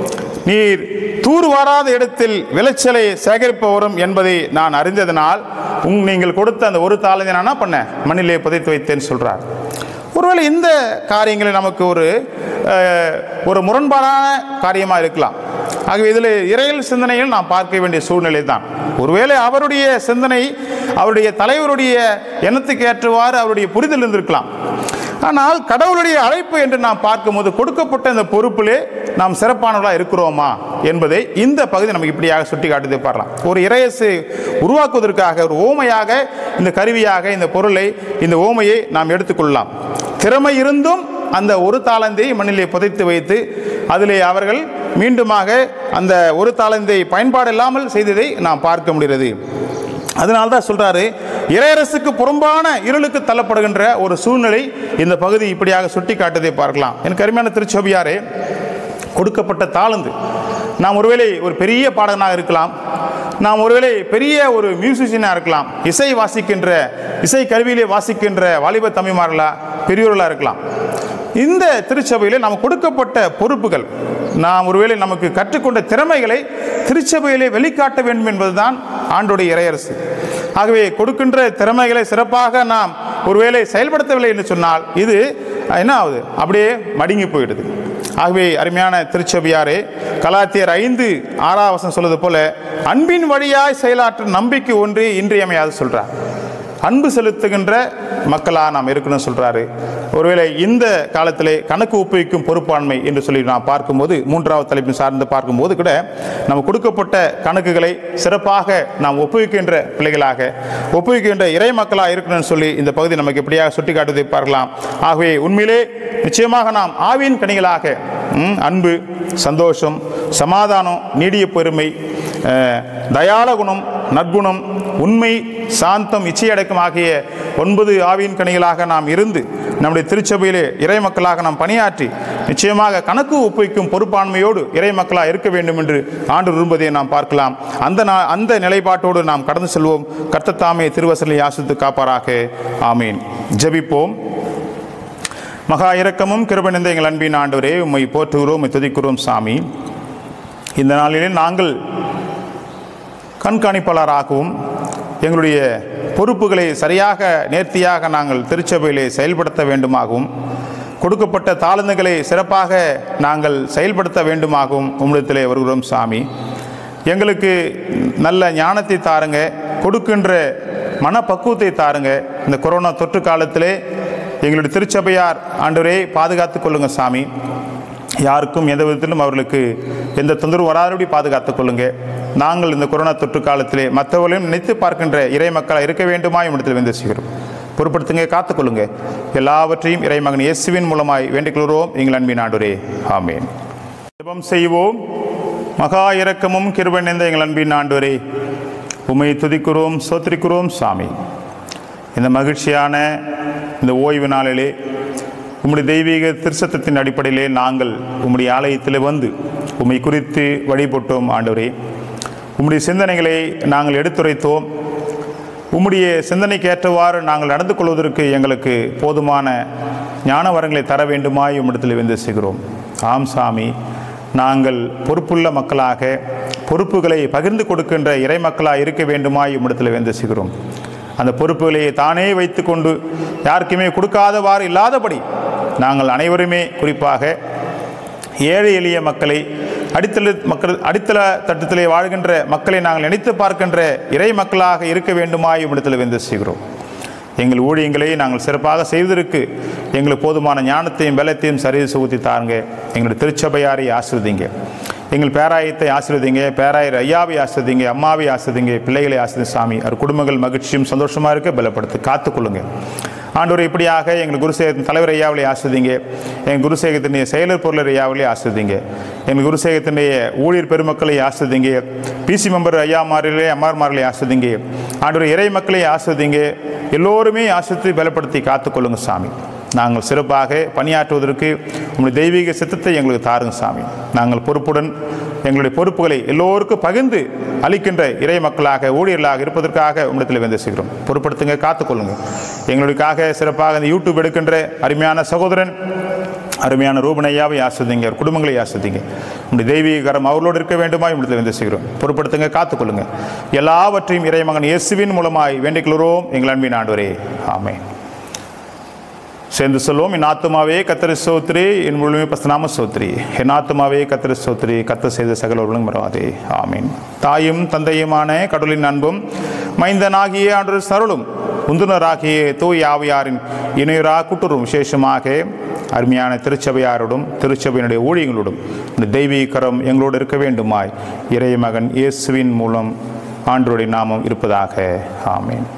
நீர் தூர் வாராத இடத்தில் விளைச்சலை சேகரிப்பவரும் என்பதை நான் அறிந்ததனால் உங் நீங்கள் கொடுத்த அந்த ஒரு தாளந்தை நான் என்ன பண்ணேன் மண்ணிலே புதைத்து வைத்தேன்னு சொல்றார் ஒருவேளை இந்த காரியங்களை நமக்கு ஒரு அஹ், ஒரு முரண்பாடான காரியமாக இருக்கலாம் ஆகவே இதில் இறையல் சிந்தனையில் நாம் பார்க்க வேண்டிய சூழ்நிலை தான் ஒருவேளை அவருடைய சிந்தனை அவருடைய தலைவருடைய எண்ணத்துக்கு ஏற்றவாறு அவருடைய புரிதல் இருந்திருக்கலாம் ஆனால் கடவுளுடைய அழைப்பு என்று நாம் பார்க்கும்போது கொடுக்கப்பட்ட இந்த பொறுப்பிலே நாம் சிறப்பானவர்களாக இருக்கிறோமா என்பதை இந்த பகுதி நமக்கு இப்படியாக சுட்டி காட்டுது பாரலாம் ஒரு இறையசு உருவாக்குவதற்காக ஒரு ஓமையாக இந்த கருவியாக இந்த பொருளை இந்த ஓமையை நாம் எடுத்துக்கொள்ளலாம் திறமை இருந்தும் அந்த ஒரு தாளந்தை மண்ணிலே புதைத்து வைத்து அதிலே அவர்கள் மீண்டுமாக அந்த ஒரு தாளந்தை பயன்பாடு இல்லாமல் செய்ததை நாம் பார்க்க முடிகிறது அதனால தான் சொல்றாரு இறையரசுக்கு புறம்பான இருளுக்கு தள்ளப்படுகின்ற ஒரு சூழ்நிலை இந்த பகுதி இப்படியாக சுட்டி காட்டுவதை பார்க்கலாம் எனக்கு அருமையான திருச்சொபியாரே கொடுக்கப்பட்ட தாளந்து நாம் ஒருவேளை ஒரு பெரிய பாடகனாக இருக்கலாம் நாம் ஒருவேளை பெரிய ஒரு மியூசிஷியனாக இருக்கலாம் இசை வாசிக்கின்ற இசை கருவியிலே வாசிக்கின்ற வாலிப தம்பிமார்களா பெரியோர்களாக இருக்கலாம் இந்த திருச்சபையில் நாம் கொடுக்கப்பட்ட பொறுப்புகள் நாம் ஒருவேளை நமக்கு கற்றுக்கொண்ட திறமைகளை திருச்சபையிலே வெளிக்காட்ட வேண்டும் என்பதுதான் ஆண்டுடைய இறையரசு ஆகவே கொடுக்கின்ற திறமைகளை சிறப்பாக நாம் ஒருவேளை செயல்படுத்தவில்லை என்று சொன்னால் இது என்ன ஆகுது அப்படியே மடுங்கி போயிடுது ஆகவே அருமையான திருச்சபையாரே கலாத்தியர் ஐந்து ஆறாவசம் சொல்வது போல அன்பின் வழியாய் செயலாற்றும் நம்பிக்கை ஒன்று இன்றியமையாது சொல்றார் அன்பு செலுத்துகின்ற மக்களாக நாம் இருக்கணும்னு சொல்றாரு ஒருவேளை இந்த காலத்திலே கணக்கு ஒப்புவிக்கும் பொறுப்பாண்மை என்று சொல்லி நாம் பார்க்கும்போது மூன்றாவது தலைப்பு சார்ந்து பார்க்கும்போது கூட நம்ம கொடுக்கப்பட்ட கணக்குகளை சிறப்பாக நாம் ஒப்புவிக்கின்ற பிள்ளைகளாக ஒப்புவிக்கின்ற இறை மக்களாக இருக்கணும்னு சொல்லி இந்த பகுதி நமக்கு எப்படியாக சுட்டி காட்டுவதை பார்க்கலாம் ஆகவே உண்மையிலே நிச்சயமாக நாம் ஆவியின் கனிகளாக ம், அன்பு சந்தோஷம் சமாதானம் நீடிய பெருமை அஹ், தயாள குணம் நற்குணம் உண்மை சாந்தம் இச்சையடக்கம் ஆகிய ஒன்பது ஆவியின் கனிகளாக நாம் இருந்து நம்முடைய திருச்சபையிலே இறை மக்களாக நாம் பணியாற்றி நிச்சயமாக கணக்கு ஒப்புவிக்கும் பொறுப்பாண்மையோடு இறை மக்களாக இருக்க வேண்டும் என்று ஆண்டு விரும்புவதை நாம் பார்க்கலாம் அந்த நா அந்த நிலைப்பாட்டோடு நாம் கடந்து செல்வோம் கர்த்தத்தாமே திருவசலை ஆசித்து காப்பாராக ஆமீன் ஜெபிப்போம் மகா இரக்கமும் கிருபணிந்த எங்கள் அன்பின் ஆண்டவரே உம்மை போற்றுகிறோம் உம்மை துதிக்கிறோம் சாமி இந்த நாளிலே நாங்கள் கண்காணிப்பாளராகவும் எங்களுடைய பொறுப்புகளை சரியாக நேர்த்தியாக நாங்கள் திருச்சபையிலே செயல்படுத்த வேண்டுமாகவும் கொடுக்கப்பட்ட தாளந்துகளை சிறப்பாக நாங்கள் செயல்படுத்த வேண்டுமாகவும் உம்மிடத்திலே வருகிறோம் சாமி எங்களுக்கு நல்ல ஞானத்தை தாருங்க கொடுக்கின்ற மனப்பக்குவத்தை தாருங்க இந்த கொரோனா தொற்று காலத்திலே எங்களுடைய திருச்சபையார் ஆண்டவரே பாதுகாத்துக் கொள்ளுங்க சாமி யாருக்கும் எந்த விதத்திலும் அவர்களுக்கு எந்த தொந்தரவு வராதபடி பாதுகாத்துக் கொள்ளுங்க நாங்கள் இந்த கொரோனா தொற்று காலத்திலே மற்றவர்களையும் நினைத்து பார்க்கின்ற இறை மக்களாக இருக்க வேண்டுமா இடத்தில் வந்து செய்கிறோம் பொறுப்படுத்துங்க காத்துக்கொள்ளுங்க எல்லாவற்றையும் இறைமகன் இயேசுவின் மூலமாய் வேண்டிக் கொள்கிறோம் எங்கள் அன்பின் ஆண்டுரே ஆமேன் ஜெபம் செய்வோம் மகா இரக்கமும் கிருபை நிறைந்த எங்கள் அன்பின் ஆண்டுவரே உம்மை துதிக்கிறோம் சோத்திரிக்கிறோம் சாமி இந்த மகிழ்ச்சியான இந்த ஓய்வு நாளிலே உம்முடைய தெய்வீக திருச்சத்தத்தின் அடிப்படையிலே நாங்கள் உம்முடைய ஆலயத்தில் வந்து உம்மை குறித்து வழிபட்டோம் ஆண்டவரே உம்முடைய சிந்தனைகளை நாங்கள் எடுத்துரைத்தோம் உம்முடைய சிந்தனைக்கு ஏற்றவாறு நாங்கள் நடந்து கொள்வதற்கு எங்களுக்கு போதுமான ஞான வரங்களை தர வேண்டுமாய் உம்மிடத்தில் வந்து செய்கிறோம் ஆம் சாமி நாங்கள் பொறுப்புள்ள மக்களாக பொறுப்புகளை பகிர்ந்து கொடுக்கின்ற இறை மக்களாக இருக்க வேண்டுமாய் உம்மிடத்தில் வந்து செய்கிறோம் அந்த பொறுப்புகளை தானே வைத்துக்கொண்டு யாருக்குமே கொடுக்காதவாறு இல்லாதபடி நாங்கள் அனைவருமே குறிப்பாக ஏழை எளிய மக்களை அடித்தள மக்கள் அடித்தள தட்டத்திலே வாழ்கின்ற மக்களை நாங்கள் நினைத்து பார்க்கின்ற இறை மக்களாக இருக்க வேண்டுமாய் இடத்தில் வந்து செய்கிறோம் எங்கள் ஊழியங்களை நாங்கள் சிறப்பாக செய்வதற்கு எங்களுக்கு போதுமான ஞானத்தையும் பலத்தையும் சரி சுகுத்தி தாருங்க எங்களுடைய திருச்சபையாரை ஆசிர்வதிங்க எங்கள் பேராயத்தை ஆசிர்வதிங்க பேராயர் ஐயாவை ஆசிர்வதிங்க அம்மாவை ஆசிர்வதிங்க பிள்ளைகளை ஆசிர்வதி சாமி அவர் குடும்பங்கள் மகிழ்ச்சியும் சந்தோஷமாக இருக்க பலப்படுத்து காத்துக்கொள்ளுங்க ஆண்டவர் இப்படியாக எங்கள் குருசேகத்தின் தலைவர் ஐயாவிலே ஆசிர்வதிங்க எங்கள் குருசேகத்தினுடைய செயலர் பொருளர் ஐயாவிலே ஆசிர்வதிங்க எங்கள் குருசேகத்தினுடைய ஊழியர் பெருமக்களை ஆசிர்வதிங்க பிசி மெம்பர் ஐயாமாரிலே அம்மார்மார்களை ஆசிர்வதிங்க ஆண்டவர் இறை மக்களை ஆசிர்வதிங்க எல்லோருமே ஆசிரித்து பலப்படுத்தி காத்துக்கொள்ளுங்க சாமி நாங்கள் சிறப்பாக பணியாற்றுவதற்கு உங்களுடைய தெய்வீக சித்தத்தை எங்களுக்கு தாருங்க சாமி நாங்கள் பொறுப்புடன் எங்களுடைய பொறுப்புகளை எல்லோருக்கும் பகிர்ந்து அளிக்கின்ற இறை மக்களாக ஊழியர்களாக இருப்பதற்காக உங்களிடத்தில் வந்து செய்கிறோம் பொறுப்படுத்துங்க காத்துக்கொள்ளுங்க எங்களுக்காக சிறப்பாக இந்த யூடியூப் எடுக்கின்ற அருமையான சகோதரன் அருமையான ரூபனையாவை ஆசிர்வதிங்க அவர் குடும்பங்களை ஆசிர்வதிங்க உங்களுடைய தெய்வீக கரம் அவர்களோடு இருக்க வேண்டுமா இம்மிடத்தில் வந்து செய்கிறோம் பொறுப்படுத்துங்க காத்துக்கொள்ளுங்க எல்லாவற்றையும் இறைமகன் இயேசுவின் மூலமாய் வேண்டிக் கொள்கிறோம் எங்கள் அன்பின் ஆண்டவரே ஆமென் சேர்ந்து சொல்லுவோம் என் ஆத்துமாவே கத்தரி சோத்ரி என் முழுமை பஸ்தனாம சோத்ரி என் ஆத்துமாவே கத்தரி சோத்ரி கத்த செய்த சகலவர்களும் மறவாதே ஆமீன் தாயும் தந்தையுமான கடவுளின் அன்பும் மைந்தனாகிய ஆண்டு சருளும் உந்துனராகிய தூய் ஆவியாரின் இணையரா கூட்டுறவும் விசேஷமாக அருமையான திருச்சபையாரோடும் திருச்சபையினுடைய ஊழியங்களோடும் இந்த தெய்வீக கரம் எங்களோடு இருக்க வேண்டுமாய் இறைமகன் இயேசுவின் மூலம் ஆண்டோடைய நாமம் இருப்பதாக ஆமீன்